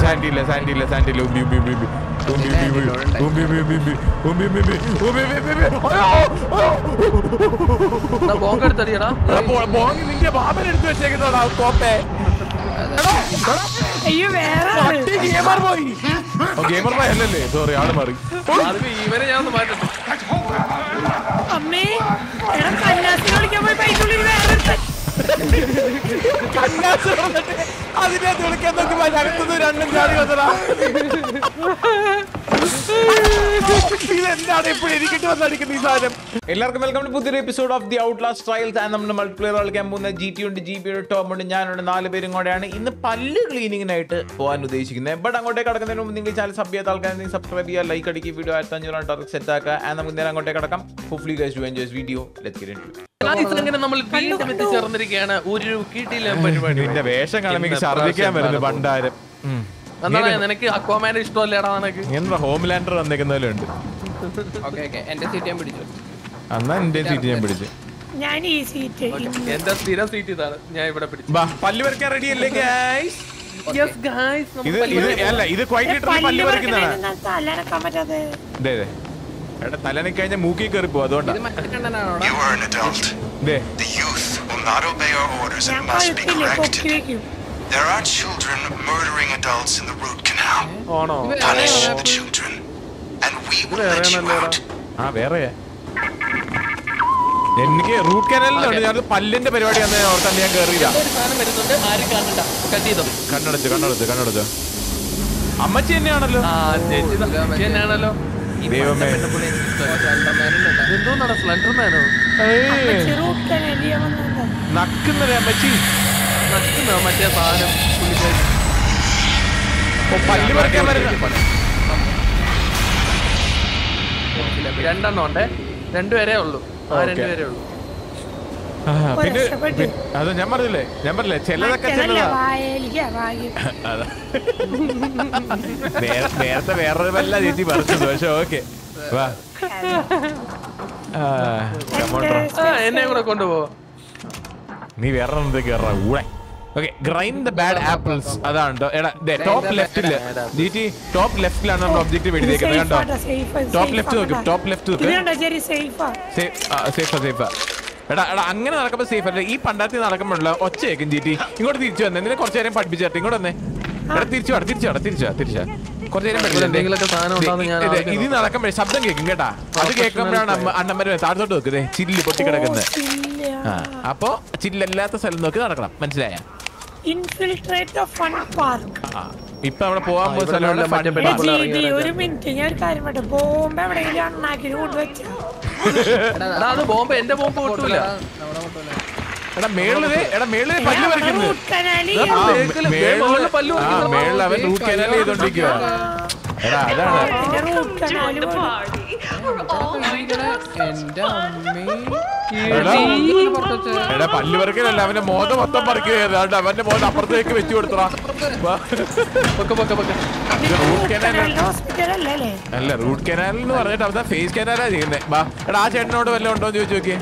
Sandy ഇല്ല Sandy ഇല്ല Sandy ഇല്ല ഉമ്പി ഉമ്പി ഉമ്പി ഉമ്പി ഉമ്പി ഉമ്പി ഉമ്പി ഉമ്പി ഉമ്പി ഉമ്പി ഉമ്പി ഉമ്പി ഉമ്പി ഉമ്പി ഉമ്പി ഉമ്പി അയ്യോ ബോങ്ക് എടുത്തടിയടാ എടാ, ബോ- ബോങ് നിന്റെ ബാബൻ എടുത്ത് വെച്ചേക്കുന്നോടാ കോപ്പേ അയ്യോ വേറെ ആള്. ഗെയിമർ ബോയ് ഗെയിമർ ബോയ് അല്ലല്ലേ സോറി ആള് മാറി അതിപ്പോ ഇവനെ ഞാൻ ഒന്ന് മാറ്റട്ടെ അമ്മേ എടാ കന്നാസിനെ വിളിക്കാൻ പോയി പൈസ ഉള്ളിൽ വേറെ ഒരുത്തൻ. കന്നാസ് വന്നിട്ട് അതിനകത്ത് വിളിക്കാൻ നോക്കുമ്പോ അതിനകത്തുനിന്ന് രണ്ടും ചാടി വന്നടാ ഇതെന്താണ് ഇപ്പോഴും എനിക്കിട്ട് വന്നടിക്കുന്ന ഈ സാധനം എല്ലാവർക്കും വെൽക്കം ടു പുതിയൊരു episode of the Outlast Trials and നമ്മുടെ മൾട്ടിപ്ലെയർ കളിക്കാൻ പോകുന്ന ജി ടി ഉണ്ട് ജി ബി ഉണ്ട് ടോം ഉണ്ട് ഞാനുണ്ട് നാല് പേരും കൂടെയാണ് ഇന്ന് പല്ല് ക്ലീനിങ്ങിനായിട്ട് പോകാൻ ഉദ്ദേശിക്കുന്നത് ബട്ട് അങ്ങോട്ടേക്ക് കടക്കുന്നതിന് മുമ്പ് നിങ്ങൾ ചാനൽ സബ് ചെയ്യാത്ത ആൾക്കാർ സബ്സ്ക്രൈബ് ചെയ്യുക ലൈക്ക് അടിക്കുക വീഡിയോ ആയിരത്തി അഞ്ഞൂറ് ടാർക്ക് സെറ്റ് ആക്കുക ആൻഡ് നമുക്ക് നേരെ അങ്ങോട്ടേക്ക് കടക്കാം hopefully guys to enjoy video let's get into Guys, അങ്ങനെ നമ്മൾ വീണ്ടും എത്തിച്ചേർന്നിരിക്കുകയാണ് ഒരു കിട്ടിയില്ല പരിപാടി നിന്റെ വേഷം കാണുമ്പോൾ എനിക്ക് ഛർദ്ദിക്കാൻ വരുന്നു പണ്ടാരം ഉം. എന്താണ് നിനക്ക് അക്വാമാനെ ഇഷ്ടമല്ലേടാ നിനക്ക് എന്താ ഹോം ലാൻഡർ വന്നേക്കുന്നതിലുണ്ട് ഓക്കെ ഓക്കെ എന്റെ സീറ്റ് ഞാൻ പിടിച്ചു അന്നാ എന്റെ സീറ്റ് ഞാൻ പിടിച്ചു ഞാൻ ഈ സീറ്റ് എന്റെ സ്ഥിരം സീറ്റ് ഇതാണ് ഞാൻ ഇവിടെ പിടിച്ചു ബാ പല്ല് വരയ്ക്കാൻ റെഡി അല്ലേ ഗൈസ് യെസ് ഗായ്സ് ഇത് ഇത് അല്ല ഇത് ക്വൈറ്റ് ലിറ്ററലി പല്ല് വരയ്ക്കുന്നതാണ് തലനക്കാൻ പറ്റാതെ ദേ ദേ എടാ തലനെ കഴിഞ്ഞാൽ മൂക്കി കയറി പോകും അതുകൊണ്ടാ ഇത് മറ്റേ കണ്ടനാണോടാ You are an adult. They The youth will not obey our orders ഞാൻ and must be കഴുത്തില്ലേ പൊക്കി corrected. വെക്കും There are children murdering adults in the root canal. ആണോ Punish the children, and we will let you out. ആ വേറെ എനിക്ക് root കനാലിലുണ്ട് ഞാൻ പല്ലിന്റെ പരിപാടി അന്ന് ഓർത്താൻ ഞാൻ കയറിയില്ല ഒരു സാധനം വരുന്നുണ്ട് ആരും കണ്ടണ്ട കട്ട് ചെയ്തോ കണ്ണടച്ചു കണ്ണടച്ചു കണ്ണടച്ചു അമ്മച്ചി തന്നെയാണല്ലോ ആ ചേച്ചി ഇതാ. ചേച്ചി തന്നെയാണല്ലോ ദൈവമേ എന്തോന്നാണ് സ്ലണ്ടർമാനോ ഏയ്, റൂട്ട് കനാലിയ വന്നതാ നക്കുന്നതേ അമ്മച്ചി നക്കുന്ന മറ്റേ സാധനം പുള്ളിക്കാരി ഓ, പല്ല് പറിക്കാൻ വരുന്ന രണ്ടെണ്ണം ഉണ്ടേ രണ്ടുപേരേ ഉള്ളൂ ആ Okay. രണ്ടുപേരേ ഉള്ളൂ ആ, പിന്നെ രക്ഷപ്പെട്ടു. പി- അത് ഞാൻ പറഞ്ഞില്ലേ ഞാൻ പറഞ്ഞില്ലേ ചിലതൊക്കെ മറ്റേതല്ല ചിലതാ വായലിക്ക വായ അതാ. നേ- നേരത്തെ വേറൊരു വല്ല ചേച്ചി പറഞ്ഞത് പക്ഷെ ഓക്കെ വാ ആ, come on, bro. ആ എന്നെ കൂടെ കൊണ്ടുപോവാ നീ വേറെ എന്തൊക്കെ കയറാ ഊടെ okay grind the bad apples അതാണ് ട്ടോ. എടാ ടോപ്പ് ലെഫ്റ്റില് ജിറ്റി ടോപ്പ് ലെഫ്റ്റിലാണ് നമ്മൾ ഒബ്ജക്റ്റീവ് എഴുതിയേക്കുന്നത് കണ്ടോ ടോപ്പ് ലെഫ്റ്റ് നോക്കും ടോപ്പ് ലെഫ്റ്റ് നോക്ക് ഇതുണ്ടോ ശരി സേഫാ സേഫാ സേഫാ എടാ എടാ അങ്ങനെ നടക്കുമ്പോ സേഫ് അല്ല ഈ പണ്ടാത്തി നടക്കുമ്പോഴുള്ള ഒച്ചയേക്കും ജീറ്റി ഇങ്ങോട്ട് തിരിച്ചു വന്നേ നിന്നെ കുറച്ചു നേരം പഠിപ്പിച്ചിട്ട് ഇങ്ങോട്ട് വന്നേ എടാ തിരിച്ചു വാ തിരിച്ചു വാ തിരിച്ചു വാ തിരിച്ചു കുറച്ചു നേരം പഠിപ്പിച്ചേ. എന്തെങ്കിലുമൊക്കെ സാധനം ഉണ്ടാവുന്ന ഞാൻ ഇത് ആദ്യം ഇത് നടക്കുമ്പോഴേ ശബ്ദം കേൾക്കും കേട്ടാ അത് കേൾക്കുമ്പോഴാണ് അമ്മ അണ്ണന്മാര് താഴത്തോട്ട് വെക്കുന്നേ ചില്ല് പൊട്ടി കിടക്കുന്നത് ഇല്ല ആ അപ്പോ ചില്ലല്ലാത്ത സ്ഥലം നോക്കി നടക്കണം മനസ്സിലായ ഇൻഫിൽട്രേറ്റ് ഓഫ് ഫൺ പാർക്ക് ആ ഇപ്പൊ അവിടെ പോകാൻ പോകുന്ന ഇവിടെ സ്ഥലമാണ് നല്ല മറ്റേ fun പെട്ടെന്ന് park. ഇപ്പോൾ ഇറങ്ങി ഒരു മിനിറ്റ് ഞാൻ ഒരു കാര്യം പറ്റേ ബോംബ് എവിടെയെങ്കിലും അണ്ണാക്കി കൊണ്ടുവച്ച എടാ അത് ബോംബ് എന്റെ ബോംബ് പൊട്ടൂല നമ്മുടെ പൊട്ടൂല എടാ മേളില് എടാ മേളില് പല്ല് പറിക്കുന്നത് റൂട്ട് കനാലി ഇതാ ആ, ബേക്കില് മേളില് ബേക്കില് പല്ല് ആ, പറിക്കുന്നു. മേളില് അവൻ റൂട്ട് കനാൽ ചെയ്തോണ്ടിരിക്കുക എടാ അതാണ് റൂട്ട് കനാലി എന്റെ അമ്മേ എടാ പുറത്ത് വെച്ച് എടാ പല്ല് പറിക്കലല്ല അവന്റെ മോത മൊത്തം പറിക്കുകയായിരുന്നു അവന്റെ മോത അപ്പുറത്തേക്ക് വെച്ചു കൊടുത്തടാ പൊക്കെ പൊക്കെ പൊക്കെ റൂട്ട് കനാൽ ഹോസ്പിറ്റൽ അല്ലേ അല്ല റൂട്ട് കനാൽ എന്ന് പറഞ്ഞിട്ട് അവസാനം ഫേസ് കനാലാ ചെയ്യുന്നത് ബാ എടാ ആ ചേട്ടനോട് വല്ലതും ഉണ്ടോ എന്ന് ചോദിച്ചു നോക്കിയേ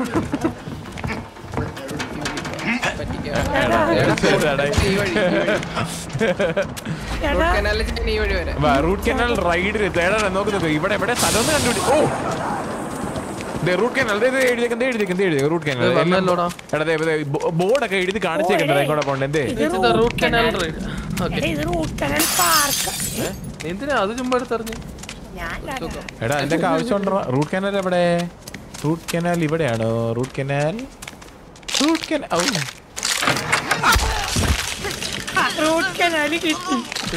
എടാ, എടാ. ഈ വഴി ഈ വഴി എടാ കനാലിൽ ചെന്ന് ഈ വഴി വരെ വാ, റൂട്ട് കനാൽ റൈഡിൽ തേടാ നോക്ക് നോക്ക് ഇവിടെ എവിടെ സ്ഥലം ഒന്ന് കണ്ടുപിടി ഓ ദേ, റൂട്ട് കനാൽ ദേ, ദേ, എഴുതിയേക്ക്, ദേ, എഴുതിയേക്ക്, ദേ, എഴുതിയേക്ക്, റൂട്ട് കനാൽ ദേ, വന്നല്ലോടാ. എടാ ദേ, ദേ, ബോ- ബോർഡൊക്കെ എഴുതി കാണിച്ചേക്കുന്നത് എങ്ങോട്ടാ പോണ്ടേ എന്തേ ഇത് റൂട്ട് കനാൽ റൈഡ് ഓക്കെ എടാ, ഇത് റൂട്ട് കനാൽ പാർക്ക് എന്തിനാ അത് ചുമ്മാ എടുത്തെറിഞ്ഞു ഞാൻ എടാ എന്റെ ആവശ്യമുണ്ടോ റൂട്ട് കനാൽ എവിടെ റൂട്ട് കനാൽ ഇവിടെയാണോ റൂട്ട് കനാൽ റൂട്ട് കനാൽ ഔ. റൂട്ട് കനാലി കിട്ടി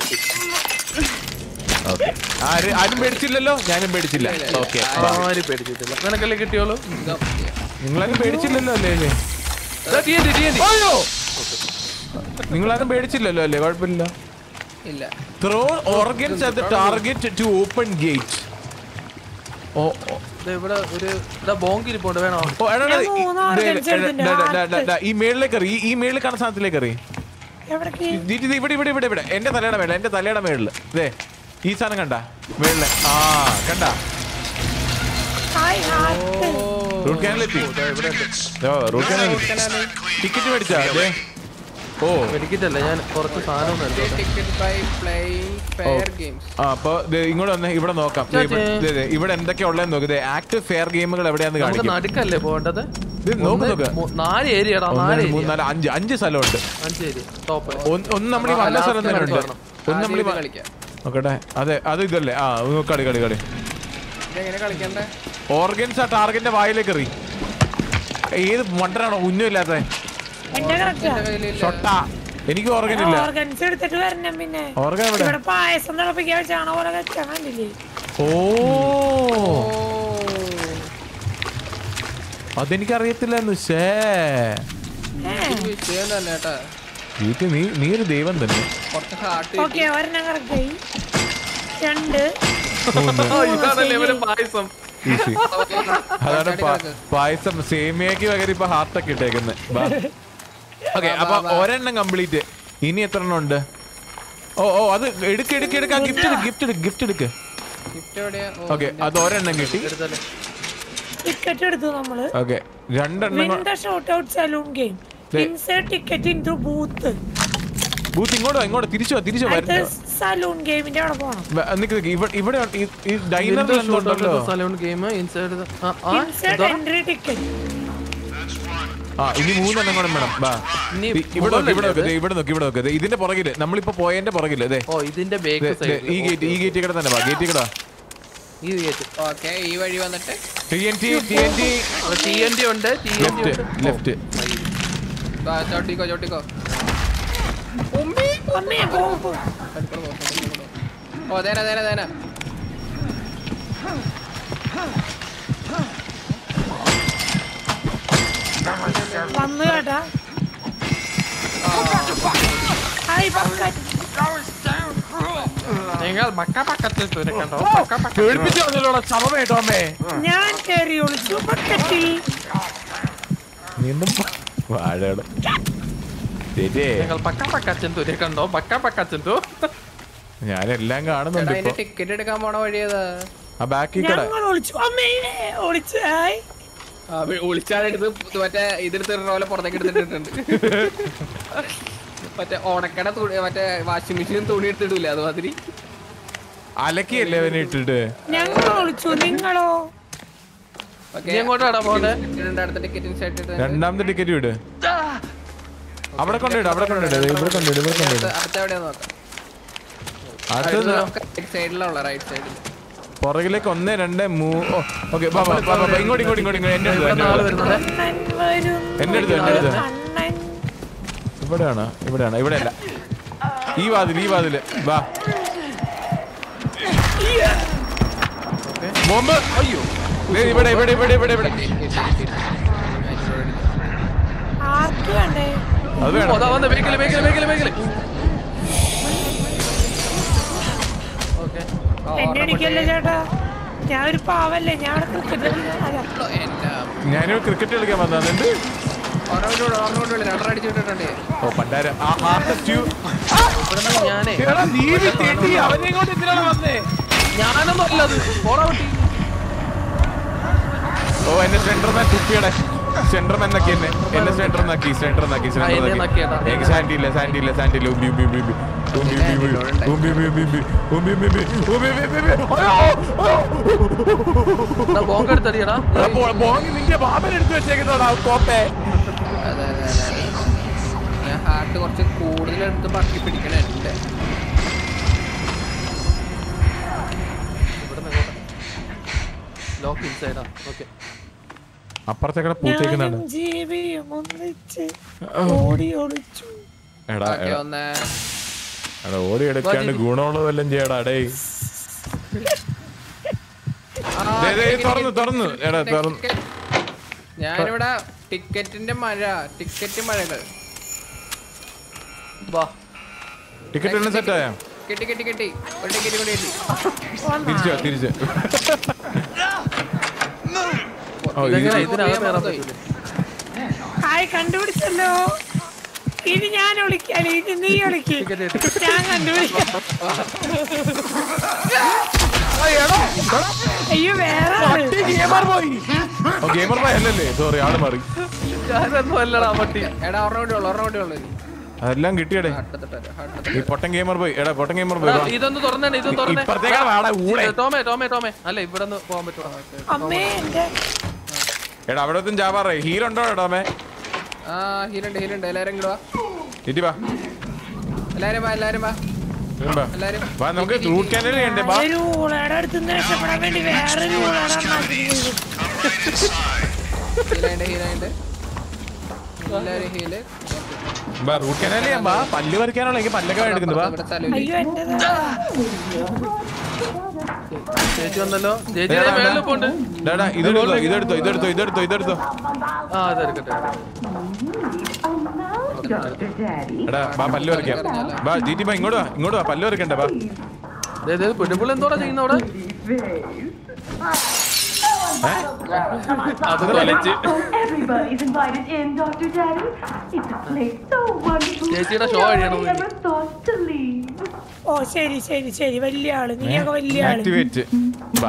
ഓക്കേ. ആര് ആരും പേടിച്ചില്ലല്ലോ ഞാനും പേടിച്ചില്ല ഓക്കെ ആരും പേടിച്ചിട്ടില്ല നിനക്കല്ലേ കിട്ടിയോളൂ നിങ്ങളാരും പേടിച്ചില്ലല്ലോ അല്ലേ അല്ലേ ദാ TNT, TNT. അയ്യോ നിങ്ങളാരും പേടിച്ചില്ലല്ലോ അല്ലേ കുഴപ്പമില്ല ഇല്ല throw organs at the target to open gate ഓ ഓ ദേ ഇവിടെ ഒരു ഇവിടെ ബോങ്ക് ഇരിപ്പുണ്ട് വേണോ ഓ, എടാ, എടാ, ഞാൻ ഈ- മൂന്ന് ദേ, organs എടാ, എടുത്തിട്ടുണ്ട്. ഡാ, ഡാ, ഡാ, ഡാ, ഈ മേളിലേക്ക് എറി ഈ മേളിൽ കാണുന്ന സാധനത്തിലേക്ക് എറി എവിടേക്ക് ദീ, ദീ, ഇവിടെ ഇവിടെ ഇവിടെ ഇവിടെ എന്റെ തലയുടെ മേളിൽ എന്റെ തലയുടെ മേളിൽ ദേ ഈ സാധനം കണ്ട മേളില് ആ കണ്ട ഹായ് ഹാർട്ട് റൂട്ട് കനാലെത്തി ഓ റൂട്ട് കനാൽ ടിക്കറ്റ് മേടിച്ചാ അതെ ഓ മെഡിക്കറ്റ് അല്ല ഞാൻ കുറച്ച് സാധനം ഒന്ന് എടുത്തോട്ടെ. Ticket by playing fair games ആ അപ്പൊ ദേ ഇങ്ങോട്ട് വന്നേ ഇവിടെ നോക്കാം ദേ ഇവിടെ- ദേ, ദേ, ഇവിടെ എന്തൊക്കെയാ ഉള്ളതെന്ന് നോക്ക് ആക്റ്റീവ് ഫെയർ ഗെയിമുകൾ എവിടെയാന്ന് നമുക്ക് കാണിക്കും നടുക്കല്ലേ പോകേണ്ടത് ഇത് നോക്ക് ഒന്ന് നോക്ക് മൂ- നാല് ഏരിയടാ ഒന്ന് നാല് രണ്ട് മൂന്ന് ഏരിയ നാല് അഞ്ച് അഞ്ച് സ്ഥലമുണ്ട് അഞ്ച് ഏരിയ ടോപ്പ് ഒന്ന് ഒന്ന് നമ്മൾ ഈ ആ, വല്ല last സ്ഥലം തന്നെ ഉണ്ട് കാണണം. ഒന്ന് നമ്മൾ ആദ്യം ഇത് കളിക്കാം നോക്കട്ടെ അതെ അത് ഇതല്ലേ ആ ഒന്ന് കളി കളി കളി ഇതെങ്ങനെ കളിക്കണ്ടേ ഓർഗൻസ് ആ ടാർഗറ്റിന്റെ വായിലേക്ക് എറി ഏത് മണ്ടനാണോ ഉന്നുമില്ലാത്ത എന്റെ കറക്റ്റാ എന്റെ കയ്യിലില്ല ഷൊട്ട എനിക്ക് ഓർഗൻ ഇല്ല ഓർഗൻസ് എടുത്തിട്ട് വരണം പിന്നെ ഓർഗൻ എവിടെ ഇവിടെ പായസം തിളപ്പിക്കാൻ വെച്ചാണോ പോലെ വെച്ചാൽ കണ്ടില്ലേ ഓ ഓ അതെനിക്കറിയത്തില്ലെന്ന് ശേ ഇത് വിഷയം തന്നെ കേട്ടാ വീട്ടിൽ നീ നീ ഒരു ദൈവം തന്നെ കുറച്ച് ഹാർട്ട് ഓക്കെ ഒരെണ്ണം കറക്റ്റായി രണ്ട് മൂന്ന് ആ, ഇതാണല്ലേ ഇവര് പായസം ഈസി അതാണ് പാ- പായസം സേമിയക്ക് പകരം ഇപ്പൊ ഹാർട്ടൊക്കെ ഇട്ടേക്കുന്നത് ഓക്കെ അപ്പൊ ഒരെണ്ണം കംപ്ലീറ്റ് ഇനി എത്ര എണ്ണം ഉണ്ട് ഓ ഓ അത് എടുക്ക് എടുക്ക് എടുക്ക ഗിഫ്റ്റ് ഗിഫ്റ്റ് എടുക്ക് ഗിഫ്റ്റ് എടുക്ക് ഗിഫ്റ്റ് എവിടെയാ ഓ, ഓക്കെ അത് ഒരെണ്ണം കിട്ടി എടുത്തല്ലേ ടിക്കറ്റ് എടുത്തു നമ്മള് ഓക്കെ രണ്ടെണ്ണം win the shootout saloon game insert ticket into booth booth ഇങ്ങോട്ടോ ഇങ്ങോട്ടോ തിരിച്ചു വാ, തിരിച്ചു അത് വരുന്നു സലൂൺ ഗെയിമിന്റെ അവിടെ പോണം നിക്ക് നിക്ക് ഇവിടെ ഇവിടെ ഈ- ഈ ഡൈനറിൽ എന്തുണ്ടല്ലോ saloon game inside insert entry ticket ആ ഇനി മൂന്നെണ്ണം കൂടെ വേണം വാ ഇനി ദേ, ഇവിടെ നോക്ക് ഇവിടെ മുകളിലല്ലേ നോക്ക് ദേ, ഇവിടെ നോക്ക് ഇവിടെ നോക്ക് ദേ, ഇതിന്റെ പുറകില് നമ്മളിപ്പോ പോയതിന്റെ പുറകില് അതെ ഓ ഇതിന്റെ ബേക്ക് സൈഡ് ഈ ഗേറ്റ് ഈ ഗേറ്റ് കൂടെ തന്നെ വാ ഗേറ്റ് കൂടെ ഈ ഗേറ്റ് ഓക്കെ ഈ വഴി വന്നിട്ട് T N T T N T T N D ഉണ്ട് ടി എൻ ഡി ലെഫ്റ്റ് ഉണ്ട് ലെഫ്റ്റ് ആ, ചവിട്ടിക്കോ ചവിട്ടിക്കോ അമ്മേ പോ പോ. അടുക്കള പോ, അടുക്കള പോ. ഓ തേന തേന തേന വന്നു കേട്ടാ ഹായ് ബക്കറ്റ് നിങ്ങൾ മക്ക പക്കത്തിൽ തുരക്കണ്ടോ മക്ക പക്ക പേടിപ്പിച്ചു വന്നല്ലോടാ ചവമേട്ടോ അമ്മേ ഞാൻ കയറി ഒളിച്ചു ബക്കറ്റിൽ നീണ്ടും വാഴയുടെ ചേച്ചേ നിങ്ങൾ പക്ക പക്കച്ചൻ തുരക്കണ്ടോ പക്ക പക്കച്ചൻ തു ഞാനെല്ലാം എടാ കാണുന്നുണ്ട് അതിന്റെ ഇപ്പൊ ടിക്കറ്റ് എടുക്കാൻ പോണ വഴി ഏതാ ആ ബാക്കി കട ഞങ്ങൾ ഒളിച്ചു അമ്മേ ഒളിച്ചു ഹായ് ഒളിച്ചാലെടുത്ത് ഇത് മറ്റേ ഇതെടുത്ത് പോലെ പുറത്തേക്ക് എടുത്തിട്ടുണ്ട് മറ്റേ ഉണക്കട തുണി മറ്റേ വാഷിംഗ് മെഷീൻ തുണി എടുത്തിടൂലേ അതുമാതിരി അലക്കിയല്ലേ അവനെ ഇട്ടിട്ട് ഞങ്ങൾ ഒളിച്ചു നിങ്ങളോ ഓക്കെ നീ എങ്ങോട്ടാടാ പോന്നെ അടുത്ത ടിക്കറ്റിന് സെറ്റ് ഇട്ട് രണ്ടാമത്തെ ടിക്കറ്റ് വിട് അവിടെ കൊണ്ടിട് അവിടെ കൊണ്ടിട് ദേ ഇവിടെ കൊണ്ടിട് ഇവിടെ കൊണ്ടിട് അടുത്ത എവിടെയാ നോക്കാം അടുത്തത് റൈറ്റ് സൈഡിലുള്ള റൈറ്റ് സൈഡിൽ പുറകിലേക്ക് ഒന്ന് രണ്ട് മൂന്ന് ഓക്കെ ബാ ബാ ബാ, ബാ, ബാ, ഇങ്ങോട്ട് ഇങ്ങോട്ട് ഇങ്ങോട്ട് ഇങ്ങോട്ട് എന്റെ അടുത്ത് എന്റെ ആള് അടുത്ത്. വരുന്നത് കണ്ണൻ വരും എന്റെ അടുത്ത് എന്റെ അടുത്ത് കണ്ണൻ ഇവിടെയാണ് ഇവിടെയാണ് ഇവിടെ അല്ല ഈ വാതിൽ ഈ വാതില് വാ ബോംബ് അയ്യോ ദേ, ഇവിടെ ഇവിടെ ഇവിടെ ഇവിടെ ഇവിടെ ആർക്ക് വേണ്ടേ അത് ഓ, വേണം അതാ വന്ന് ബേക്കില് ബേക്കില് ബേക്കില് ബേക്കില് ഓക്കെ എന്നെ അടിക്കല്ലേ ചേട്ടാ ഞാൻ ഒരു പാവല്ലേ ഞാൻ അവിടെ ക്രിക്കറ്റ് കളിക്കാൻ എന്റെ ഞാനിവിടെ ക്രിക്കറ്റ് കളിക്കാൻ വന്നിട്ടുണ്ട് ഓർമ്മ ഓർമ്മ രണ്ടര അടിച്ചു വിട്ടിട്ടുണ്ട് ഓ പണ്ടാര ആ ഹാർട്ടസ്റ്റ് യു ഇവിടുന്ന് ഞാനേ അവനെ കൊണ്ട് എന്തിനാണ് വന്നേ ഞാനൊന്നും അല്ലത് പോടാ കുട്ടി ഓ എന്നെ സെന്റർമാൻ തുപ്പിയുടെ സെന്റർമാൻ നക്കി എന്നെ എന്നെ സെന്റർ നക്കി സെന്റർ നക്കി ആ, എന്നെ സെന്റർ നക്കിയതാ. നക്കി എനിക്ക് സാൻഡി ഇല്ല സാൻഡി ഇല്ല സാൻഡി ഇല്ല ഉമ്പി ഉമ്പി ഉമ്പി ഉമ്പി ഉമ്പി ഉമ്പി ഉമ്പി ഉമ്പി ഉമ്പി ഉമ്പി ഉമ്പി ഉമ്പി ഉമ്പി ഉമ്പി ഉമ്പി ഉമ്പി അയ്യോ ബോങ്ക് എടുത്തടിയടാ എടാ, ബോ- ബോങ് നിന്റെ ബാബൻ എടുത്ത് വെച്ചേക്കുന്നോടാ കോപ്പേ അതെ അതെ അതെ ഞാൻ ഹാർട്ട് കുറച്ച് കൂടുതൽ എടുത്ത് ബാക്കി പിടിക്കണേ എന്റെ ലോക്ക് ഇൻസൈഡാ ഓക്കെ അപ്പുറത്തേക്കടെ പൂത്തേക്കുന്നാണ് ഞാനും ജീവിയും ഒന്നിച്ച് ഓടി ഒളിച്ചു എടാ ഓക്കെ എടാ, ഒന്ന് എടാ ഓടി എടുക്കാണ്ട് ഗുണമുള്ളതെല്ലാം ചെയ്യടാ ഡേ ആ, ദേ, ദേ, ടിക്കറ്റ്, തുറന്നു, ടിക്കറ്റ്, തുറന്നു. എടാ, ടിക്കറ്റ്, തുറന്നു. ടിക്കറ്റ്. ഞാനിവിടെ ടിക്കറ്റിന്റെ മഴ ടിക്കറ്റ് മഴകൾ വാ ടിക്കറ്റ് എല്ലാം സെറ്റ് ആയാ കിട്ടി കിട്ടി കിട്ടി ഒരു ടിക്കറ്റ് കൂടി കിട്ടി തിരിച്ചു വാ, തിരിച്ച് ഓ ഇത് ഇതെങ്ങനെ ഇത് ഇതിനകത്ത് കയറാൻ മറന്നുപോയി. പറ്റൂലേ ഹായ് കണ്ടുപിടിച്ചല്ലോ ഇനി ഞാൻ ഒളിക്കാലേ ഇനി നീ ഒളിക്ക് ടിക്കറ്റ് കിട്ടി ഞാൻ കണ്ടുപിടിക്കാം അയ്യോ വേറെ ആള്. ഗെയിമർ പോയി ഓ ഗെയിമർ പോയി അല്ലല്ലേ സോറി ആള് മാറി ഞാനൊന്നും അല്ലടാ പട്ടി എടാ ഒരെണ്ണം കൂടി ഉള്ളു ഒരെണ്ണം കൂടി ഉള്ളു അതെല്ലാം കിട്ടിയടേ ഈ പൊട്ടൻ ഗെയിമർ പോയി എടാ പൊട്ടൻ ഗെയിമർ പോയി എടാ, വാ. ഇതൊന്ന് തുറന്നേ ഇതൊന്ന് തുറന്നേ ഇപ്പുറത്തേക്കാണ് വാടാ ഊളെ ഇത് ടോമേ ടോമേ ടോമേ അല്ല ഇവിടെ നിന്ന് പോകാൻ പറ്റുമോ അമ്മേ എന്റെ എടാ അവിടെ ഒന്നും ജാവാറേ ഹീലുണ്ടോ എടാ മേ ആ ഹീലുണ്ട് ഹീലുണ്ട് എല്ലാരും ഇങ്ങോട്ട് വാ ഇറ്റി വാ എല്ലാരും വാ എല്ലാരും വാ ഇങ്ങ് വാ. എല്ലാരും വാ നമുക്ക് റൂട്ട് കാനൽ ചെയ്യണ്ടേ വാ ഒരു ഊളയുടെ അടുത്ത് നിന്ന് രക്ഷപ്പെടാൻ വേണ്ടി വേറൊരു ഊളയുടെ ഹീലുണ്ട് ഹീലുണ്ട് എല്ലാരും ഹീല് വാ റൂട്ട് കാനൽ ചെയ്യാം വാ പല്ല് പറിക്കാനുള്ള എനിക്ക് പല്ലൊക്കെ എടുക്കുന്നത് വാ ഇവിടെ സ്ഥലമില്ല അയ്യോ എന്റേതാ ചേച്ചി വന്നല്ലോ ചേച്ചിയുടെ മേളിൽ പോണ്ട് ഡാടാ ഇതെടുത്തോ ഇതെടുത്തോ ഇതെടുത്തോ ഇതെടുത്തോ ഇതെടുത്തോ ആ അതെടുക്കട്ടെ എടാ വാ പല്ല് പറിക്കാം വാ ജീറ്റി വാ ഇങ്ങോട്ട് വാ ഇങ്ങോട്ട് വാ പല്ല് പറിക്കണ്ടേ വാ പെണ്ണുപിള്ള എന്തോടാ ചെയ്യുന്ന അവിടെ അത് തൊലച്ച് Everybody's invited in, Dr. Daddy. It's a place so wonderful. ചേച്ചിയുടെ ഷോ No കഴിയണം one ever thought to leave. ഓ ശരി ശരി ശരി വലിയ ആള് നീയൊക്കെ വലിയ ആള് ആക്ടിവേറ്റ് വാ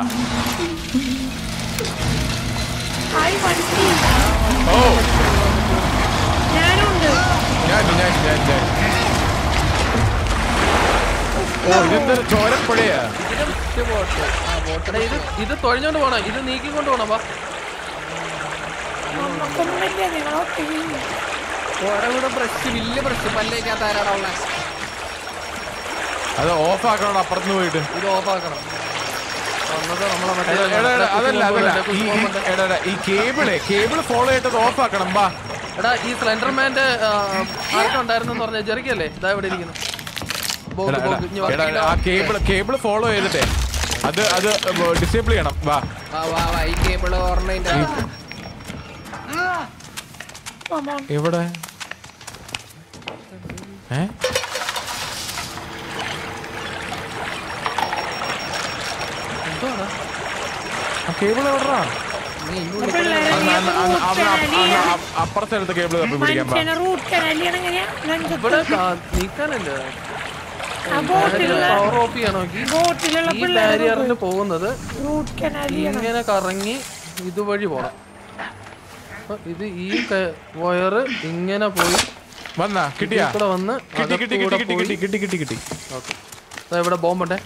ഹായ് വണ്ടി ഓ ഞാനുണ്ട് ഞാൻ ഞാൻ ഞാൻ ഞാൻ ഓ ഇതെന്തൊരു ചോരപ്പുഴയാ എടാ, ഇത് ഇത് തൊഴിഞ്ഞോണ്ട് പോണം ഇത് നീക്കിക്കൊണ്ട് പോണം വാ നമുക്കൊന്നുമില്ല നിങ്ങളൊക്കെ ഇവിടെ ബ്രഷ് വലിയ ബ്രഷ് പല്ലേക്കാത്ത ആരാടാ ഉള്ളെ അത് ഓഫ് ആക്കണം അപ്പുറത്ത് പോയിട്ട് ഇത് ഓഫ് ആക്കണം വന്നത് നമ്മളെ മറ്റേ എടാ, എടാ, എടാ, അതല്ല അതല്ല കുശി ഈ- ഈ- പോകുന്നുണ്ട്. എടാ, എടാ, ഈ കേബിള് കേബിള് ഫോളോ ചെയ്തത് ഓഫ് ആക്കണം ബാ എടാ ഈ സ്ലെൻഡർമാന്റെ ആർക്കുണ്ടായിരുന്നു പറഞ്ഞ ജെറിക്കല്ലേ ഇതാ ഇവിടെ ഇരിക്കുന്നു ബോഗ് എടാ, ബോഗ് ഇഞ്ഞി എടാ, വാ. എടാ, ആ കേബിള് കേബിള് ഫോളോ ചെയ്തിട്ടേ അത് അത് ഡിസേബിൾ ചെയ്യണം വാ ആ വാ വാ ഈ കേബിള് ഓർണതിന്റെ എവിടെ ഏ എന്തുവാടാ? ആ കേബിൾ എവിടാ പിള്ളേരെ നീ അന്ന് ഒക്കെ അന്ന് അന്ന് root canal ചെയ്യണം. അന്ന് അപ്പുറത്തെ അടുത്ത കേബിൾ തപ്പി പിടിക്കാൻ പാ മനുഷ്യനെ റൂട്ട് കനാൽ ചെയ്യണം എങ്ങനെയാ നെഞ്ചത്ത് ഇവിടെ കാ- നീക്കാനല്ലേ ആ ബോട്ടിലുള്ള പവർ ഓഫ് ചെയ്യണമെങ്കിൽ ബോട്ടിലുള്ള ഈ പിള്ളേരെ ബാരിയറിന് പോകുന്നത് റൂട്ട് കനാൽ ചെയ്യണം ഇങ്ങനെ കറങ്ങി ഇതുവഴി പോണം അപ്പൊ ഇത് ഈ വയറ് ഇങ്ങനെ പോയി വന്നാ കിട്ടിയാ ഇവിടെ വന്ന് കിട്ടി കിട്ടി കിട്ടി അകത്തൂടെ കിട്ടി പോയി. കിട്ടി കിട്ടി കിട്ടി കിട്ടി ഓക്കേ. ദാ ഇവിടെ ബോംബുണ്ടേ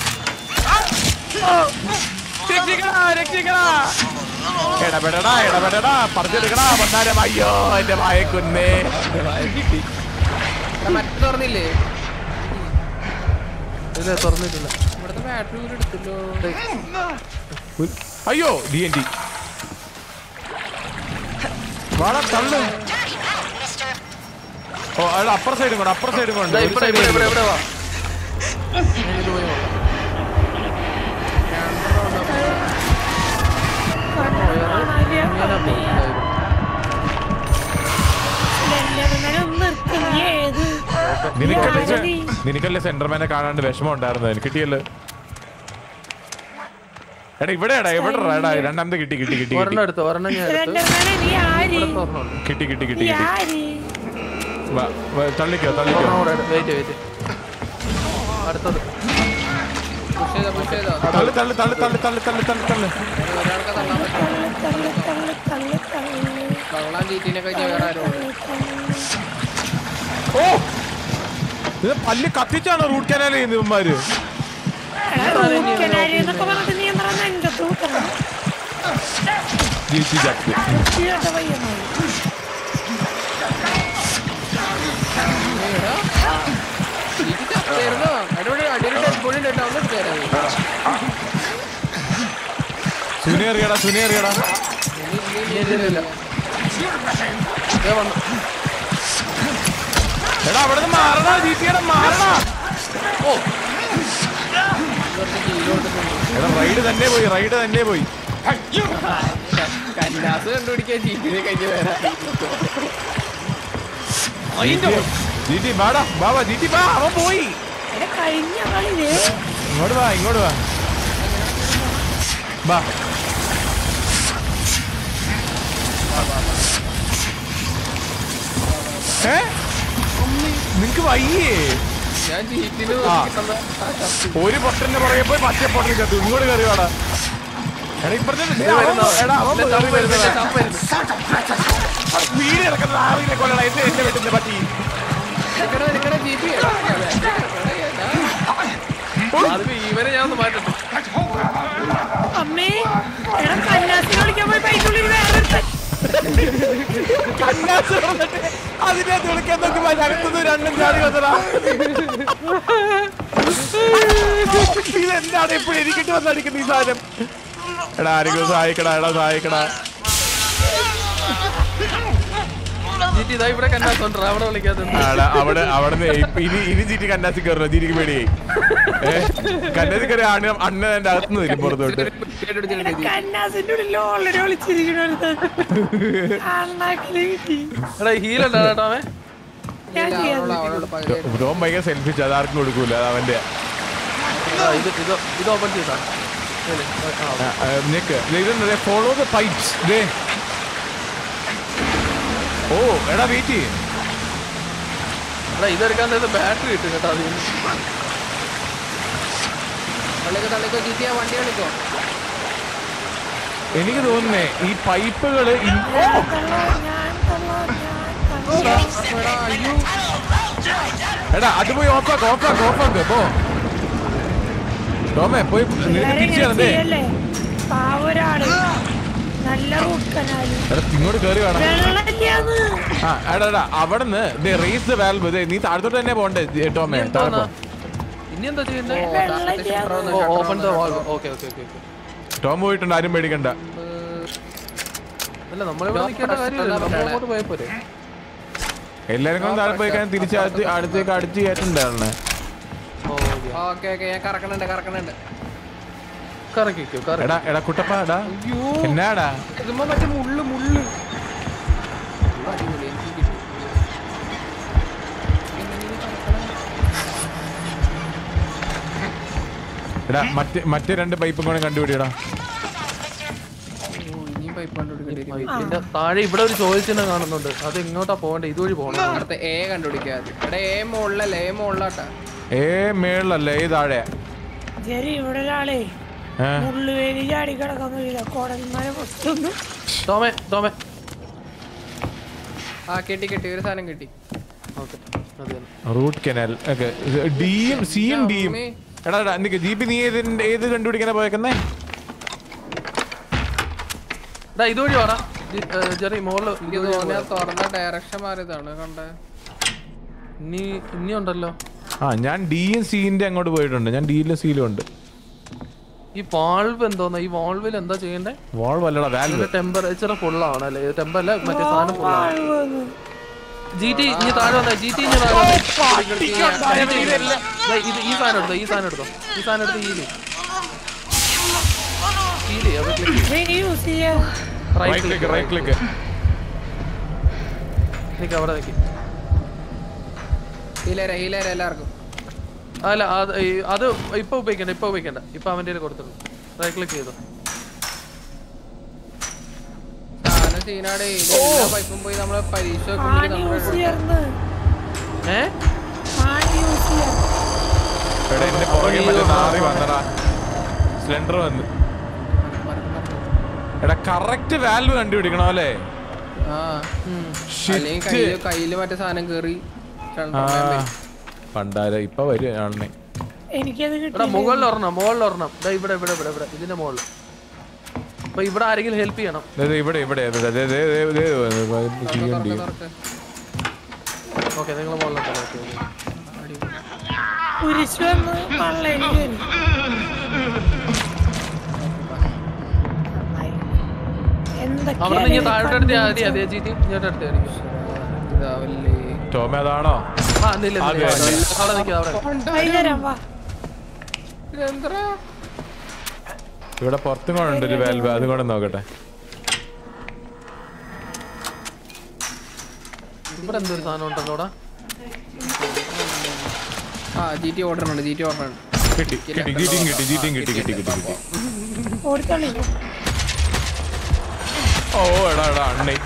ഇടപെടടാ ഇടപെടടാ പറഞ്ഞെടുക്കടാ വന്നാരം അയ്യോ എന്റെ വായക്കുന്നേ കിട്ടി മറ്റു തുറന്നില്ലേ ഇല്ല തുറന്നിട്ടില്ല ഇവിടുത്തെ ബാറ്ററി കൂടി എടുത്തല്ലോ ഉയ്. അയ്യോ ഡി എൻ ഡി വാടാ തള്ളു ഓ അവിടെ അപ്പുറ സൈഡും കൊണ്ട് അപ്പുറ സൈഡും കൊണ്ട് ദാ ഒരു ഇവിടെ side ഇവിടെ ഇവിടെ കൊണ്ട്. ഇവിടെ വാ ഞാൻ ഇത് പോയി നോക്കാം. ഇങ്ങനെ പോയി. ദാ ഇവിടെ. നിനക്കല്ലേ ഏത് സെ- നിനക്കല്ലേ സെന്റർമാനെ കാണാണ്ട് വിഷമം ഉണ്ടായിരുന്നത് കിട്ടിയല്ലോ എടാ ഇവിടെ എടാ എവിടെ എടാ രണ്ടാമത്തെ കിട്ടി കിട്ടി കിട്ടി ഒരെണ്ണം കിട്ടി എടുത്തു ഒരെണ്ണം ഞാൻ എടുത്തു നീ ആര് ഇവിടുത്തെ ഒരെണ്ണം ഉണ്ട്. കിട്ടി കിട്ടി കിട്ടി നീ കിട്ടി ആര് വാ, വാ, തള്ളിക്കോ തള്ളിക്കോ ഒരെണ്ണം കൂടെ വെയിറ്റ് വെയിറ്റ് അടുത്തത് പുഷ് ചെയ്തോ പുഷ് ചെയ്തോ തള്ളു തള്ളു തള്ളു തള്ളു തള്ളു തള്ളു തള്ളു തള്ളു ഒരാൾക്ക് തള്ളാൻ പറ്റും തള്ളു തള്ളു തള്ളു തള്ളു തള്ളാൻ ചീറ്റിനെ കഴിഞ്ഞ വേറെ ആരും ഓ ഇത് പല്ല് കത്തിച്ചാണ് റൂട്ട് കനാൽ ചെയ്യുന്നത് ഇവന്മാര് എന്നൊക്കെ പറഞ്ഞിട്ട് നീ എന്താ നെഞ്ചത്ത് കുത്തണം ജയിച്ചു ചാക്ക് വൃത്തികെട്ട പയ്യന്മാര്. ചീറ്റി ചത്തായിരുന്നോ അടിപൊളി അടിപൊളി ഡെഡ് ബോഡി ഉണ്ട് കേട്ടോ ഒന്ന് എടുത്തേരാ സുനേറിയടാ സുനേറിയടാ ഇല്ല ദേ വന്നു എടാ അവിടെ നിന്ന് മാറണ ജീപ്പിയുടെ മാറണ ഓ എടാ റൈഡ് തന്നെ പോയി റൈഡ് തന്നെ പോയി കന്നാസ് കണ്ടുപിടിക്കാൻ ചീറ്റിനെ കഴിഞ്ഞ വേറെ ജീറ്റി വാടാ വാ വാ ജീറ്റി വാ അവൻ പോയി എടാ, കഴിഞ്ഞ കളിയില് ഇങ്ങോട്ട് വാ ഇങ്ങോട്ട് വാ വാ ഏ നിങ്ങക്ക് വയ്യേ ഞാൻ ചീറ്റിന് ആ. നോക്കിയിട്ടുള്ള ആ ചത്ത്. ഒരു പൊട്ടന്റെ പുറകെ പോയി മറ്റേ പൊട്ടനെ ചത്തു ഇങ്ങോട്ട് കയറി വാടാ എടാ ഇപ്പഴത്തെ ദേ അവൻ പോ- എടാ അവൻ ഇല്ല, കയറി ചാപ്പ് വരുന്നു, വരുന്നതാ. ചാപ്പ് വരുന്നു. വീട് കിടക്കുന്ന ആറിനെ കൊല്ലണ എന്റെ എന്റെ വീട്ടിന്റെ പറ്റി നിക്കടാ, നിക്കടാ, ജീപ്പി. എടാ, എടാ, എടാ, എടാ. അതിപ്പോ ഇവരെ ഞാൻ ഒന്ന് മാറ്റട്ടെ അമ്മേ എടാ കന്യാസിനെ വിളിക്കാൻ പോയി പൈക്കുള്ളിൽ വേറൊരുത്തൻ കന്നാസ് വന്നിട്ട് അതിനകത്ത് വിളിക്കാൻ നോക്കുമ്പോ അകത്തുനിന്ന് രണ്ടും ചാടി വന്നടാ ഇതെന്താണ് ഇപ്പോഴും എനിക്കിട്ട് വന്നടിക്കുന്ന ഈ സാധനം എടാ ആരെങ്കിലും സഹായിക്കടാ എടാ സഹായിക്കടാ ജീറ്റി ഇതാ ഇവിടെ കന്നാത്തോണ്ടാ അവിടെ വിളിക്കാതെ ആടാ, അവിടെ അവിടെ ഇനി ഇനി ചീറ്റി കന്നാസി കയറണം ചീറ്റിക്ക് പേടിയായി ഏ, കന്നാസി കയറി അണ്ണ അണ്ണൻ എന്റെ അകത്തുനിന്ന് വരും പുറത്തോട്ട് എടാ കന്യാസിന്റെ ഉള്ളിൽ ഓൾറെഡി വിളിച്ചിരിക്കണത് അണ്ണാക്കില് കിട്ടി എടാ ഹീലുണ്ടോ കേട്ടോ അവൻ ഞാൻ ചെയ്യാം അവളോട് അവളോട് പകുതി ബ്രോം ഭയങ്കര സെൽഫിച്ച് അത് ആർക്കും കൊടുക്കൂല അത് അവന്റെ ആ, ഇത് ഇത് ഇത് ഓപ്പൺ ചെയ്താ ഇല്ലേ? ആ, ആ, ആ, നിക്ക് ഇതെന്താ ഫോളോ ദ പൈപ്സ് ദേ ഓ എടാ വെയിറ്റ് ചെയ്യ് എടാ ഇതെടുക്കാൻ നേരത്തെ ബാറ്ററി കിട്ടും കേട്ടോ അതിൽ തള്ളിക്കോ തള്ളിക്കോ ജീപ്പിയാ വണ്ടി കളിക്കോ എനിക്ക് തോന്നുന്നേ ഈ പൈപ്പുകള് ഇൻ- ഓ! തള്ളോ, ഞാൻ തള്ളോ, ഞാൻ തള്ളോ. എടാ അത് പോയി ഓഫാക്ക് ഓഫാക്ക് ഓഫാക്ക് പോ ടോമേ പോയി നിനക്ക് എല്ലാരും തിരിച്ചു ഇങ്ങനെ തരണ്ടേ ചെയ്യല്ലേ? പാവം ഒരാള് നല്ല റൂട്ട് കനാല് എടാ ഇങ്ങോട്ട് കയറി വേണം വെള്ളമില്ലാന്ന് ആ എടാ എടാ അവിടുന്ന് റേസ് ദ വാൽവ് നീ താഴത്തോട്ട് തന്നെ പോണ്ടേ ഏ, ടോമേ താഴെ പോ. ഇനി എന്താ ചെയ്യണ്ടേ വെള്ളമില്ലാന്ന് open the valve okay okay okay okay Tom പോയിട്ടുണ്ട് ആരും പേടിക്കണ്ട അല്ല നമ്മളിവിടെ നിൽക്കേണ്ട കാര്യമില്ല നമ്മൾ അങ്ങോട്ട് പോയാൽ പോരെ എല്ലാരും കൂടെ താഴെ പോയി കഴിഞ്ഞാൽ തിരിച്ച് അടുത്ത് അടുത്തേക്ക് അടിച്ച് കയറ്റുണ്ടായിരുന്നേ ഓ ഓക്കെ ഓക്കെ ഞാൻ കറക്കണുണ്ട് കറക്കണുണ്ട് കറക്കിക്കോ കറക്കി എടാ എടാ കുട്ടപ്പ എടാ അയ്യോ എന്നാടാ ഇതുമ്പോ മറ്റേ മുള്ളു മുള്ളു അടിപൊളി എനിക്ക് കിട്ടി എടാ മറ്റേ മറ്റേ രണ്ട് പൈപ്പും കൂടെ കണ്ടുപിടിയടാ ഓ, ഇനിയും പൈപ്പ് കണ്ടുപിടിക്കേണ്ടി വരും ഇതിന്റെ താഴെ ഇവിടെ ഒരു ചോദിച്ചിനെ കാണുന്നുണ്ട് അത് എങ്ങോട്ടാ പോകണ്ടേ ഇതുവഴി പോകണം അടുത്ത എ കണ്ടുപിടിക്കാതെ എടാ എ മുകളിലല്ലേ എ മുകളിലാട്ടാ ഏ മേളിലല്ലേ ഈ താഴെ ശരി ഇവിടെ ഒരാളെ ഏ? മുള്ളുവേലി ചാടി കിടക്കുന്നില്ല കോടന്മാരെ പൊട്ടുന്നു ടോമേ ടോമേ ആ കിട്ടി കിട്ടി ഒരു സാധനം കിട്ടി ഓക്കെ അത് തന്നെ റൂട്ട് കനാൽ ഓക്കെ ഡിയും സിയും ഡിയും അമ്മേ. എടാ എടാ നിക്ക് ജീപ്പ് നീ ഏതിന്റെ ഏത് കണ്ടുപിടിക്കാനാ പോയേക്കുന്നേ എടാ ഇതുവഴി വാടാ ജി- ഏ, ജെറി മോളില് എനിക്ക് ഇതുവഴി തോന്നിയ പോവാം. തുറന്ന ഡയറക്ഷൻ മാറിയതാണ് കണ്ടേ ഇനി ഇനി ഉണ്ടല്ലോ ആ ഞാൻ ഡിയും സിന്റെ അങ്ങോട്ട് പോയിട്ടുണ്ട് ഞാൻ ഡിയിലും സിയിലും ഉണ്ട് ഈ വാൾവ് എന്തോന്നാ ഈ വാൾവിൽ എന്താ ചെയ്യണ്ടേ വാൾ വല്ലടാ വാൽവ് ടെമ്പറേച്ചർ ഫുള്ളാണ് അല്ലേ ടെമ്പർ അല്ല മറ്റേ സാധനം ഫുള്ളാണ് ജി ടി ഇനി താഴെ വന്നേ ജി ടി ഇനി താഴെ വന്നേ. ദേ, ഇത് ഈ സാധനം എടുത്തോ ഈ സാധനം എടുത്തോ ഈ സാധനം എടുത്ത് ഹീല് ഹീല് അത് ക്ലിക്ക് യൂസ് ചെയ്യാം റൈറ്റ് ക്ലിക്ക് റൈറ്റ് ക്ലിക്ക് നിക്ക് അവിടെ നിക്ക് ഹീലേര ഹീലേര എല്ലാവർക്കും അല്ല അത് ഈ- അത് ഇപ്പൊ ഉപയോഗിക്കണ്ട ഇപ്പൊ ഉപയോഗിക്കണ്ട ഇപ്പൊ അവന്റെ കയ്യിൽ കൊടുത്തിട്ടുണ്ട് റൈറ്റ് ക്ലിക്ക് ചെയ്തോ സാധനം സീനാടെ എല്ലാ പൈപ്പും പോയി നമ്മളെ പരീക്ഷ വെക്കുമ്പോഴേ ആണി നമ്മളെ യൂസ് ചെയ്യാറുണ്ട് ഏ ആണി യൂസ് ചെയ്യാം എടാ എന്റെ പുറകെ മറ്റേ നാറി വന്നടാ സിലിണ്ടർ വന്ന് എടാ കറക്റ്റ് വാൽവ് കണ്ടുപിടിക്കണം അല്ലേ ആ Shit. അല്ലെങ്കിൽ കയ്യില് കയ്യില് മറ്റേ സാധനം കേറി ആ പണ്ടാര ഇപ്പൊ വരും ആളിനെ എനിക്കത് എടാ കിട്ടി മുകളിൽ ഒരെണ്ണം മുകളിൽ ഒരെണ്ണം ദാ ഇവിടെ ഇവിടെ ഇവിടെ ഇവിടെ ഇതിന്റെ മുകളിൽ അപ്പൊ ഇവിടെ ആരെങ്കിലും ഹെൽപ്പ് ചെയ്യണം ദേ, ദേ, ഇവിടെ ഇവിടെ ദേ, ദേ, ദേ, ദേ, ദേ, ദേ, ചെയ്യും, ചെയ്യും. ഓക്കെ നിങ്ങൾ മുകളിലോട്ട് ഓക്കെ കുരിശ് വന്ന് പള്ളേരി കയറി അവിടെ നിന്ന് ഇങ്ങനെ താഴോട്ട് എടുത്ത് എന്തൊക്കെയാണ് അതി അതേ ചീറ്റി ഇങ്ങോട്ട് എടുത്ത് ആയിരിക്കും ഇതാവല്ലേ ടോമ അതാണോ ആ നില്ല അതെ, അതെ. അവിടെ നിൽക്കുക അവിടെ വൈകുന്നേരം വാ ഇതെന്തരാ ഇവിടെ പുറത്തും കൂടെ ഉണ്ട് ഒരു വാൽവ് അതും കൂടെ നോക്കട്ടെ ഇവിടെ എന്തൊരു സാധനം ഉണ്ടല്ലോ അവിടെ ആ ജി ടി ഓർഡർ ഉണ്ട് ജി ടി ഓർഡർ ഉണ്ട് കിട്ടി കിട്ടി ജീറ്റിയും കിട്ടി ജീറ്റിയും കിട്ടി കിട്ടി കിട്ടി കിട്ടി ഓടിത്തള്ളി ഓ എടാ എടാ അണ്ണേ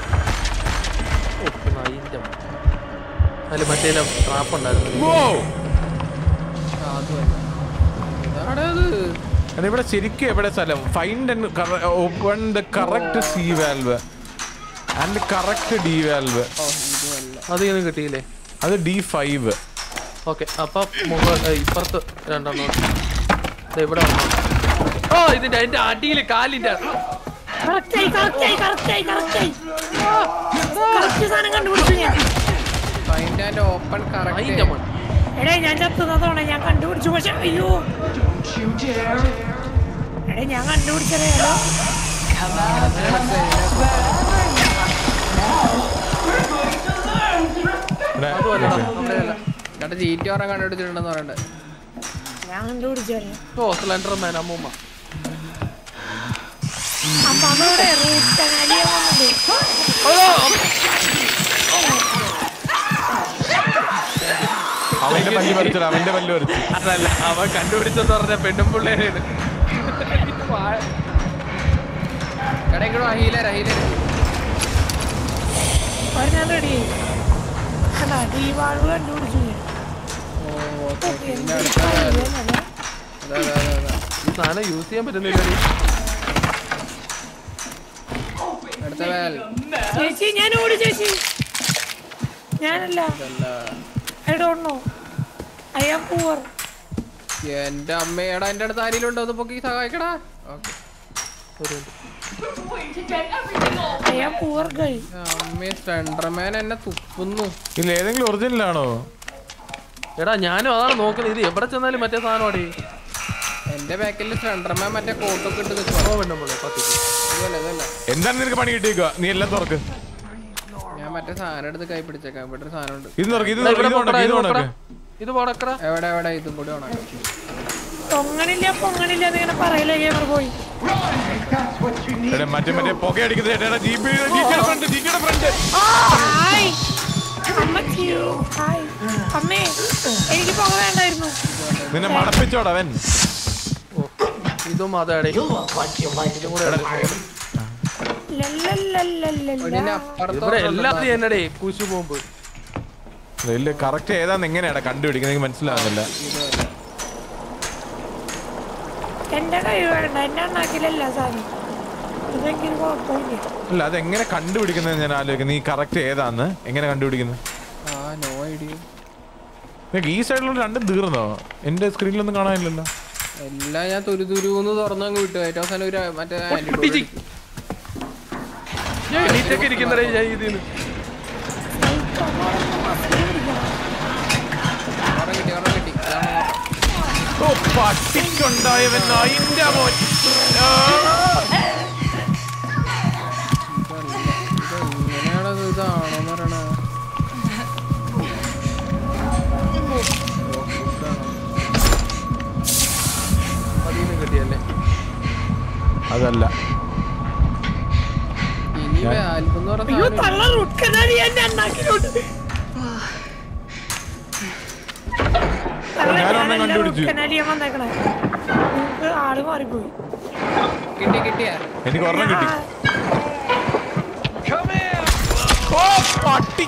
അതിൽ മറ്റേ ട്രാപ്പ് ഉണ്ടായിരുന്നു ഓ ആ, അത് വന്നു. ഇതാടെ അത് എടാ ഇവിടെ ശരിക്കും എവിടെ സ്ഥലം find and open the correct C valve and correct D valve ഓ ഇതുമല്ല അത് ഇങ്ങനെ കിട്ടിയില്ലേ അത് ഡി ഫൈവ് ഓക്കെ അപ്പൊ മുകൾ ഏ, ഇപ്പുറത്ത് രണ്ടെണ്ണം ഉണ്ട്. ദേ ഇവിടെ ഒരെണ്ണം. ഓ ഇതിന്റെ അതിന്റെ അടിയില് കാലിന്റെ കറക്റ്റായി കറക്റ്റായി കറക്റ്റായി കറക്റ്റായി കറക്റ്റ് സാധനം കണ്ടുപിടിച്ചു ഞാൻ ഫൈൻഡ് ആൻഡ് ഓപ്പൺ അതിന്റെ കറക്റ്റ് മൺ എടേ ഞാൻ ചത്തുന്നതോടെ ഞാൻ കണ്ടുപിടിച്ചു പക്ഷെ അയ്യോ എടേ ഞാൻ കണ്ടുപിടിച്ചതേ ഹലോ അതുമല്ല അവിടെയല്ല എന്നിട്ട് ജി ടി ഓറ കണ്ടുപിടിച്ചിട്ടുണ്ടെന്ന് പറയണ്ടേ ഞാൻ കണ്ടുപിടിച്ചേ ഓ സ്ലെൻഡർ മാൻ അമ്മൂമ്മ അമ്മമ്മയുടെ റൂട്ട് കനാലിയ വന്നത് അവന്റെ പല്ല് പറിച്ചത് അവന്റെ പല്ല് പറിച്ചു അതല്ല അവൻ കണ്ടുപിടിച്ചെന്ന് പറഞ്ഞ പെണ്ണും പിള്ളേരാണ് ഇടയ്ക്കിടും അഹീലർ അഹീലർ അവർ ഞാൻ റെഡി അല്ല ഈ വാൾവ് കണ്ടുപിടിച്ചു ഞാൻ ഓ ഓക്കെ പിന്നെ എന്തൊരു അടുത്ത കഴിവെന്നത്. അതെ അതെ അതെ അതെ ഈ സാധനം യൂസ് ചെയ്യാൻ പറ്റുന്നില്ല അടുത്ത വേൽ ചേച്ചി ഞാൻ ഓടി ചേച്ചി ഞാനല്ല I don't know I am poor എന്റെ അമ്മയുടെ എന്റെ അടുത്ത് ആരെങ്കിലും ഉണ്ടോ ഒന്ന് പൊക്കി സഹായിക്കടാ okay I am poor guy അമ്മേ സ്ലെൻഡർമാൻ എന്നെ തുപ്പുന്നു ഇല്ല ഏതെങ്കിലും ഒറിജിനൽ ആണോ എടാ ഞാനും അതാണ് നോക്കുന്നത് ഇത് എവിടെ ചെന്നാലും മറ്റേ സാധനം അടി എന്റെ ബാക്കിൽ സ്ലെൻഡർമാൻ മറ്റേ കോട്ടൊക്കെ ഇട്ട് നിൽക്കുവാ ഓ പെണ്ണുമ്പിള്ളേ പത്തിക്ക് ഇതല്ല ഇതല്ല എന്താണ് നിനക്ക് പണി കിട്ടിയേക്കുക നീ എല്ലാം തുറക്ക് ഞാൻ മറ്റേ സാധനം എടുത്ത് കൈ പിടിച്ചേക്കാം ഇവിടെ ഒരു സാധനം ഉണ്ട് ഇത് തുറക്ക് ഇത് എടാ, ഇവിടെ തുറക്ക്, ഇത് പോക്കടാ, തുറക്ക്, ഇത് ഇത് പോക്കടാ. തുറക്ക്. ഇത് പോടക്കറ എവിടെ എവിടെ ഇതും കൂടി ഉണക്കാം പൊങ്ങണില്ല പൊങ്ങണില്ല എന്നിങ്ങനെ പറയില്ല ഗെയിമർ പോയി എടാ, മറ്റേ മറ്റേ പുകയടിക്കുന്നത് എടാ, എടാ, ജീപ്പ് ജീപ്പിയുടെ ഫ്രണ്ട് ജീപ്പിയുടെ ഫ്രണ്ട് ഹായ് അമ്മച്ചി ഹായ് അമ്മേ എനിക്ക് പോക വേണ്ടായിരുന്നു നിന്നെ മണപ്പിച്ചോടാ അവൻ ഇതും അതാടേ ലല്ലല്ലല്ലല്ല ഇതിന്റെ ഇവിടെ അപ്പുറത്തോട്ട് എല്ലാത്തിനും എന്നടേ കുശു ബോംബ് ഇല്ല കറക്റ്റ് ഏതാന്ന് എങ്ങനെയാടാ കണ്ടുപിടിക്കുന്നത് എനിക്ക് മനസ്സിലാവുന്നില്ല എന്റെ കൈ വേണ്ട എന്റെ അണ്ണാക്കിലല്ല സാധനം ഇതെങ്കിലും കുഴപ്പമില്ല അല്ല അത് എങ്ങനെ കണ്ടുപിടിക്കുന്നത് ഞാൻ ആലോചിക്കുന്നത് നീ കറക്റ്റ് ഏതാന്ന് എങ്ങനെ കണ്ടുപിടിക്കുന്നത് ആ നോ ഐഡിയ നിനക്ക് ഈ സൈഡിലുള്ള രണ്ടും തീർന്നോ എന്റെ സ്ക്രീനിലൊന്നും കാണാനില്ലല്ലോ എല്ലാം ഞാൻ തുരു തുരുന്ന് തുറന്നങ്ങ് വിട്ടു ഏറ്റവും അവസാനം ഒരു മറ്റേ antidote പൊട്ടിച്ച്. ഞാൻ എണീറ്റൊക്കെ ഇരിക്കുന്നടേ ഞാൻ ഇതിന് ഒരെണ്ണം കിട്ടി ഒരെണ്ണം കിട്ടി അതാണ് ഓ പട്ടിക്കുണ്ടായവൻ അതിന്റെ മോൻ ആ. ഇങ്ങനെയാണത് ഇതാണോന്ന് പറയണേ അതിന്ന് കിട്ടിയല്ലേ അതല്ല ഇനി വാൽവ് എന്ന് പറഞ്ഞ അയ്യോ സാധനം തള്ള റൂട്ട് കനാലി എന്റെ അണ്ണാക്കിലോട്ട് ഞാനൊരെണ്ണം കണ്ടുപിടിച്ചു. കനാലിയാൻ വന്നേക്കണേ നിങ്ങൾക്ക് ആള് മാറിപ്പോയി കിട്ടി കിട്ടിയാ എനിക്ക് ഒരെണ്ണം കിട്ടി ആ, ഓ പട്ടി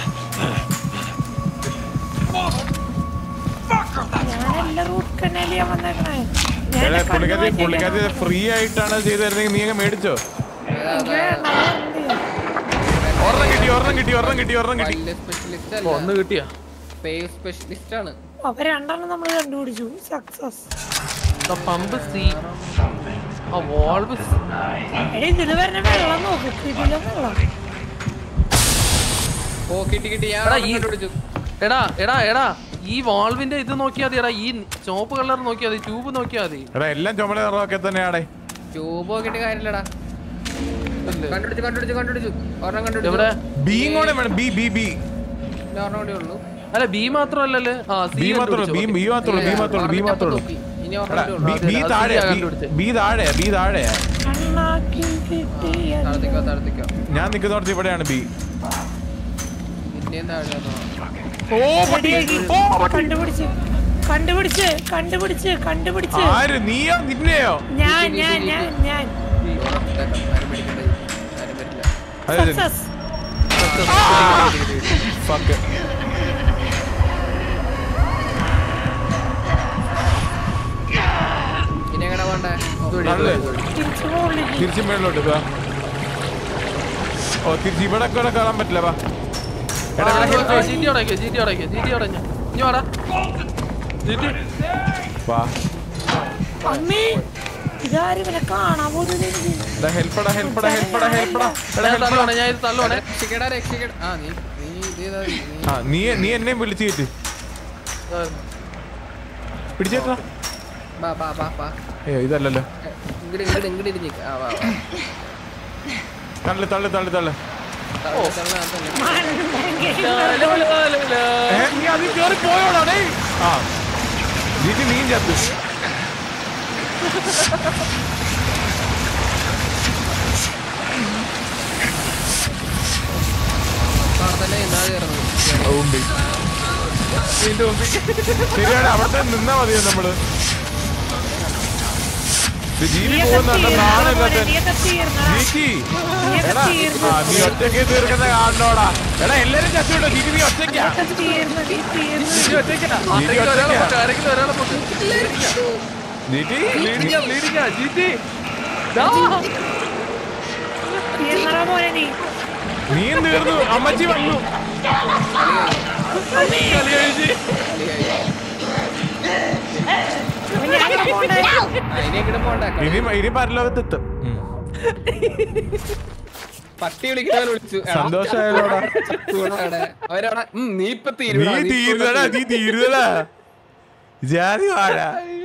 ഞാനല്ല റൂട്ട് കനാലിയാൻ വന്നേക്കണേ ഞാൻ എടാ, എന്റെ കണ്ണ് പുള്ളിക്കാരി മാറ്റിയില്ല. പുള്ളിക്കാരി ഫ്രീ ആയിട്ടാണ് ചെയ്തു തരുന്നെങ്കിൽ നീ അങ്ങ് മേടിച്ചോ എനിക്ക് വേണ്ട, ഞാൻ എന്ത് ചെയ്യും? ഒരെണ്ണം കിട്ടി ഒരെണ്ണം കിട്ടി ഒരെണ്ണം കിട്ടി ഒരെണ്ണം കിട്ടി വലിയ സ്പെഷ്യലിസ്റ്റ് ഓ, ഒന്ന് അല്ല കിട്ടിയാ സേവ് സ്പെഷ്യലിസ്റ്റ് ആണ് അപ്പൊ രണ്ടെണ്ണം നമ്മൾ കണ്ടുപിടിച്ചു സക്സസ് പമ്പ് സി ആ വാൾവ് എടി ഇതില് വരുന്ന വെള്ളം നോക്ക് ഇതിലെ വെള്ളം ഓ കിട്ടി കിട്ടി ഞാൻ എടാ, ഒരെണ്ണം ഈ- കണ്ടുപിടിച്ചു എടാ എടാ എടാ ഈ വാൾവിന്റെ ഇത് നോക്കിയാ മതി എടാ ഈ ചോപ്പ് കളർ നോക്കിയാ മതി ട്യൂബ് നോക്കിയാ മതി എടാ എല്ലാം ചുമല നിറമൊക്കെ തന്നെയാടേ ട്യൂബ് നോക്കിട്ട് കാര്യമില്ലടാ ഇല്ലേ? കണ്ടുപിടിച്ചു കണ്ടുപിടിച്ചു കണ്ടുപിടിച്ചു ഒരെണ്ണം കണ്ടുപിടിച്ചു എവിടെ ബീയും കൂടെ വേണം ബി ബി ബി ഇല്ല, ഒരെണ്ണം കൂടെ ഉള്ളൂ അല്ല ബി മാത്രമല്ലല്ലേ ആ സി ബി മാത്രമേ ബി ബി മാത്രമേ ബി മാത്രമേ ബി മാത്രമേ നോക്കി. ഇനി എടാ ഒരെണ്ണം കൂടെ ബി ഉള്ളൂ ബി അത് താഴെ ശരിയാ ബി- കണ്ടുപിടിച്ചേ. ബി താഴെ ബി താഴെ അണ്ണാക്കി കിട്ടിയ താഴത്തേക്കോ താഴത്തേക്കോ ഞാൻ നിൽക്കുന്നിടത്ത് ഇവിടെയാണ് ബി പിന്നെയും താഴെ വന്നോ. റെഡിയാക്കി. കണ്ടുപിടിച്ച് കണ്ടുപിടിച്ച് കണ്ടുപിടിച്ച് കണ്ടുപിടിച്ച് ആര് നീയോ നിന്നെയോ ഞാൻ ഞാൻ ഞാൻ ഞാൻ ഉറപ്പിച്ചേക്കാം. ആരും പിടിക്കണ്ട. ആരും പറ്റില്ല. അതെ സക്സസ് ഫക്ക് ഇനി എങ്ങനെ പോണ്ടേ നല്ലേ തിരിച്ചു മുകളിലേക്ക് തിരിച്ച് മേളിലോട്ട് വാ ഓ തിരിച്ച് ഇവിടെ കൂടെ കയറാൻ പറ്റില്ല വാ എടാ ഇവിടെ help ചെയ്യ്. ജിറ്റി അടയ്ക്കുക ജിറ്റി അടയ്ക്കുക ജിറ്റി അടഞ്ഞ ഇനി വാടാ ജിറ്റി വാ അമ്മേ ഇതാരും ഇവനെ കാണാൻ പോകുന്നത് എനിക്ക്. ഹെൽപ്പടാ ഹെൽപ്പടാ ഹെൽപ്പടാ ഹെൽപ്പടാ എടാ ഞാൻ ഹെൽപ്പടാ തള്ളുവാണേ ഞാൻ ഇത് തള്ളുവാണേ രക്ഷിക്കടാ രക്ഷിക്കടാ ആ നീ നീ ഇത് ചെയ്താ മതി, നീ ആ നീ നീ എന്നെയും വിളിച്ചു കയറ്റ് പിടിച്ചേട്ടാ ബാ ബാ ബാ ബാ ഏ ഇതല്ലല്ലോ ഇങ്ങട് ഇങ്ങട് ഇങ്ങട് ഇരിഞ്ഞിക്ക് ആ വാ വാ തള്ളു തള്ളു തള്ളു തള്ളു തള്ളു, തള്ളു, ആ, തള്ളു. ഏ, നീ അതിൽ കേറി പോയോടാ ഡേയ് ആ നീ നീ ചത്തു അവിടെ തന്നെ നിന്നാ കയറുന്നത് ശരിയാണ് അവിടെ നിന്നാ മതിയോ നമ്മള് ഇത് ജീവി പോകുന്ന നാണല്ലാത്ത നീയൊക്കെ തീർന്നടാ. നീക്കി നീയൊക്കെ എടാ തീർന്നു. ആ നീ ഒറ്റയ്ക്ക് തീർക്കുന്ന കാണണോടാ എടാ എല്ലാരും ചത്തുവിട്ടോ നീ നീ ഒറ്റയ്ക്കാ നീയൊക്കെ തീർന്നു, നീ തീർന്നു. ജിറ്റി ഒറ്റയ്ക്കാ ആരെങ്കിലും ഒരാളെ പൊട്ട് ആരെങ്കിലും ഒരാളെ പൊട്ട് നീട്ടി ബ്ലീഡിങ്ങാ ബ്ലീഡിങ്ങാ ജിറ്റി ദാ. തീർന്നടാ മോനെ നീ. നീയും തീർന്നു അമ്മച്ചി വന്നു കളി കഴിഞ്ഞ്. അപ്പൊ ഞാനിവിടെ പോണ്ടേ? ആ, ഇനി എങ്ങോട്ട് പോണ്ട ഇനി ഇനി പരലോകത്തെത്തും ഉം. പട്ടി വിളിക്കുന്നവരെ വിളിച്ചു എടാ, സന്തോഷായാലോടാ ചൂടാടെ. അവരവിടെ ഉം, നീ ഇപ്പൊ നീ തീരുമാനം തീരുന്നടാ നീ തീരുന്നടാ ജാതി വാഴ